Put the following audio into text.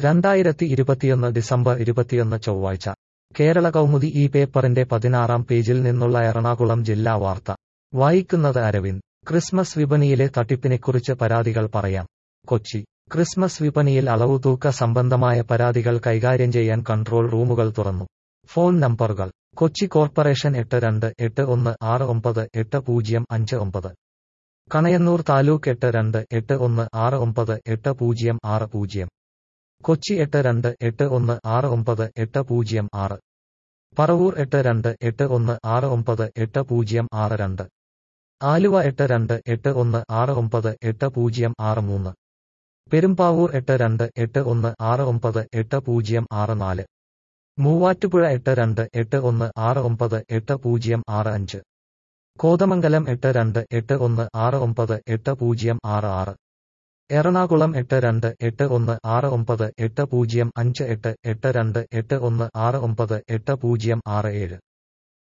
രണ്ടായിരത്തി ഇരുപത്തിയൊന്ന് ഡിസംബർ ഇരുപത്തിയൊന്ന് ചൊവ്വാഴ്ച കേരള കൗമുദി ഈ പേപ്പറിന്റെ പതിനാറാം പേജിൽ നിന്നുള്ള എറണാകുളം ജില്ലാ വാർത്ത വായിക്കുന്നത് അരവിന്ദ് ക്രിസ്മസ് വിപണിയിലെ തട്ടിപ്പിനെക്കുറിച്ച് പരാതികൾ പറയാം കൊച്ചി ക്രിസ്മസ് വിപണിയിൽ അളവുതൂക്ക സംബന്ധമായ പരാതികൾ കൈകാര്യം ചെയ്യാൻ കൺട്രോൾ റൂമുകൾ തുറന്നു ഫോൺ നമ്പറുകൾ കൊച്ചി കോർപ്പറേഷൻ എട്ട് രണ്ട് എട്ട് ഒന്ന് ആറ് ഒമ്പത് എട്ട് പൂജ്യം അഞ്ച് ഒമ്പത് കണയന്നൂർ താലൂക്ക് എട്ട് രണ്ട് എട്ട് ഒന്ന് ആറ് ഒമ്പത് എട്ട് പൂജ്യം ആറ് പൂജ്യം കൊച്ചി എട്ട് രണ്ട് എട്ട് ഒന്ന് ആറ് ഒമ്പത് എട്ട് പൂജ്യം ആറ് പറവൂർ എട്ട് രണ്ട് എട്ട് ഒന്ന് ആറ് ഒമ്പത് എട്ട് പൂജ്യം ആറ് രണ്ട് ആലുവ എട്ട് രണ്ട് എട്ട് ഒന്ന് ആറ് ഒമ്പത് എട്ട് പൂജ്യം ആറ് മൂന്ന് പെരുമ്പാവൂർ എട്ട് രണ്ട് എട്ട് ഒന്ന് ആറ് ഒമ്പത് എട്ട് പൂജ്യം ആറ് നാല് മൂവാറ്റുപുഴ എട്ട് രണ്ട് എട്ട് ഒന്ന് ആറ് ഒമ്പത് എട്ട് പൂജ്യം ആറ് അഞ്ച് കോതമംഗലം എട്ട് രണ്ട് എട്ട് ഒന്ന് ആറ് ഒമ്പത് എട്ട് പൂജ്യം ആറ് ആറ് എറണാകുളം എട്ട് രണ്ട് എട്ട് ഒന്ന് ആറ് ഒമ്പത് എട്ട് പൂജ്യം അഞ്ച് എട്ട് എട്ട് രണ്ട് എട്ട് ഒന്ന് ആറ് ഒമ്പത് എട്ട് പൂജ്യം ആറ് ഏഴ്